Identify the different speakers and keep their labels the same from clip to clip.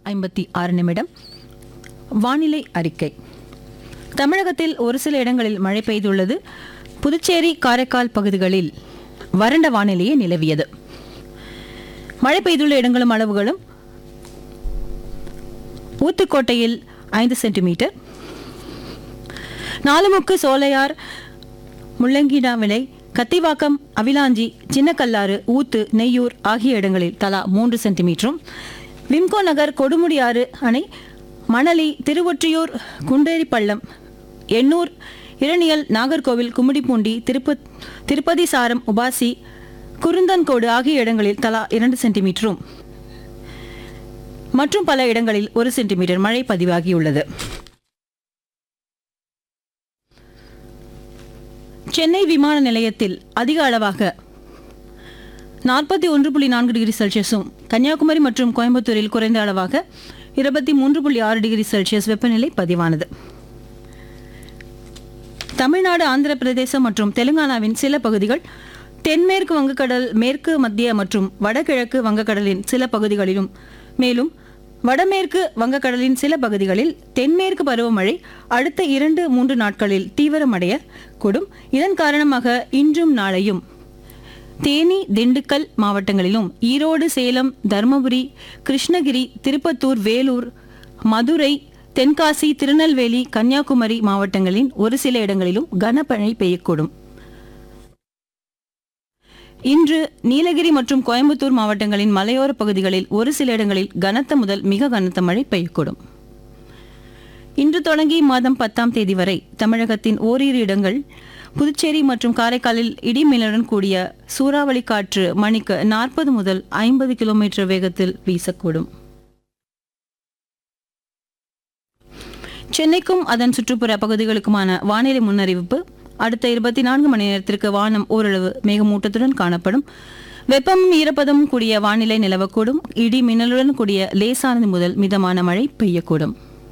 Speaker 1: ஐம்பத்தி ஆறு நிமிடம் வானிலை அறிக்கை தமிழகத்தில் ஒரு சில இடங்களில் மழை பெய்துள்ளது புதுச்சேரி காரைக்கால் பகுதிகளில் வறண்ட வானிலையே நிலவியது மழை பெய்துள்ள இடங்களும் அளவுகளும் ஊத்துக்கோட்டையில் ஐந்து சென்டிமீட்டர் நாலுமுக்கு சோலையார் முள்ளங்கிடாவிளை கத்திவாக்கம் அவிலாஞ்சி சின்னக்கல்லாறு ஊத்து நெய்யூர் ஆகிய இடங்களில் தலா மூன்று சென்டிமீட்டரும் விம்கோ நகர் கொடுமுடியாறு அணை மணலி திருவொற்றியூர் குண்டேரிப்பள்ளம் எண்ணூர் இரணியல் நாகர்கோவில் கும்மிடிப்பூண்டி திருப்ப திருப்பதி சாரம் உபாசி குருந்தன்கோடு ஆகிய இடங்களில் தலா இரண்டு சென்டிமீட்டரும் மற்றும் பல இடங்களில் ஒரு சென்டிமீட்டர் மழை பதிவாகியுள்ளது சென்னை விமான நிலையத்தில் அதிக அளவாக நாற்பத்தி ஒன்று புள்ளி நான்கு டிகிரி செல்சியஸும் கன்னியாகுமரி மற்றும் கோயம்புத்தூரில் குறைந்த அளவாக இருபத்தி மூன்று புள்ளி ஆறு டிகிரி செல்சியஸ் வெப்பநிலை பதிவானது தமிழ்நாடு ஆந்திர பிரதேசம் மற்றும் தெலுங்கானாவின் சில பகுதிகள் தென்மேற்கு வங்கக்கடல் மேற்கு மத்திய மற்றும் வடகிழக்கு வங்கக்கடலின் சில பகுதிகளிலும் மேலும் வடமேற்கு வங்கக்கடலின் சில பகுதிகளில் தென்மேற்கு பருவமழை அடுத்த இரண்டு மூன்று நாட்களில் தீவிரமடைய கூடும் இதன் காரணமாக இன்றும் நாளையும் தேனி திண்டுக்கல் மாவட்டங்களிலும் ஈரோடு சேலம் தருமபுரி கிருஷ்ணகிரி திருப்பத்தூர் வேலூர் மதுரை தென்காசி திருநெல்வேலி கன்னியாகுமரி மாவட்டங்களின் ஒரு சில இடங்களிலும் கனமழை பெய்யக்கூடும் இன்று நீலகிரி மற்றும் கோயம்புத்தூர் மாவட்டங்களின் மலையோர பகுதிகளில் ஒரு சில இடங்களில் கனத்த முதல் மிக கனத்த மழை பெய்யக்கூடும் இன்று தொடங்கி மாதம் பத்தாம் தேதி வரை தமிழகத்தின் ஓரிரு இடங்கள் புதுச்சேரி மற்றும் காரைக்காலில் இடிமின்னலுடன் கூடிய சூறாவளி காற்று மணிக்கு நாற்பது முதல் ஐம்பது கிலோமீட்டர் வேகத்தில் வீசக்கூடும் சென்னைக்கும் அதன் சுற்றுப்புற பகுதிகளுக்குமான வானிலை முன்னறிவிப்பு அடுத்த இருபத்தி நான்கு மணி நேரத்திற்கு வானம் ஓரளவு மேகமூட்டத்துடன் காணப்படும் வெப்பமும் ஈரப்பதமும் கூடிய வானிலை நிலவக்கூடும் இடி மின்னலுடன் கூடிய லேசானது முதல் மிதமான மழை பெய்யக்கூடும்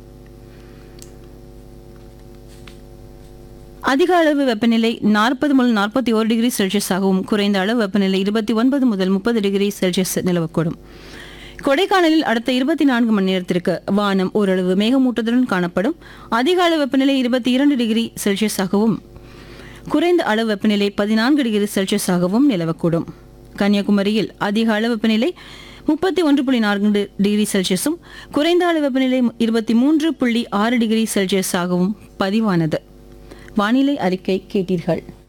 Speaker 1: அதிக அளவு வெப்பநிலை நாற்பது முதல் நாற்பத்தி ஒரு டிகிரி செல்சியஸாகவும் குறைந்த அளவு வெப்பநிலை இருபத்தி ஒன்பது முதல் முப்பது டிகிரி செல்சியஸ் நிலவக்கூடும் கொடைக்கானலில் அடுத்த இருபத்தி நான்கு மணி நேரத்திற்கு வானம் ஓரளவு மேகமூட்டத்துடன் காணப்படும் அதிக அளவு வெப்பநிலை இருபத்தி இரண்டு டிகிரி செல்சியஸாகவும் குறைந்த அளவு வெப்பநிலை பதினான்கு டிகிரி செல்சியஸாகவும் நிலவக்கூடும் கன்னியாகுமரியில் அதிக அளவு வெப்பநிலை முப்பத்தி ஒன்று புள்ளி நான்கு டிகிரி செல்சியஸும் குறைந்த அளவு வெப்பநிலை இருபத்தி மூன்று புள்ளி ஆறு டிகிரி செல்சியஸாகவும் பதிவானது வானிலை அறிக்கை கேட்டீர்கள்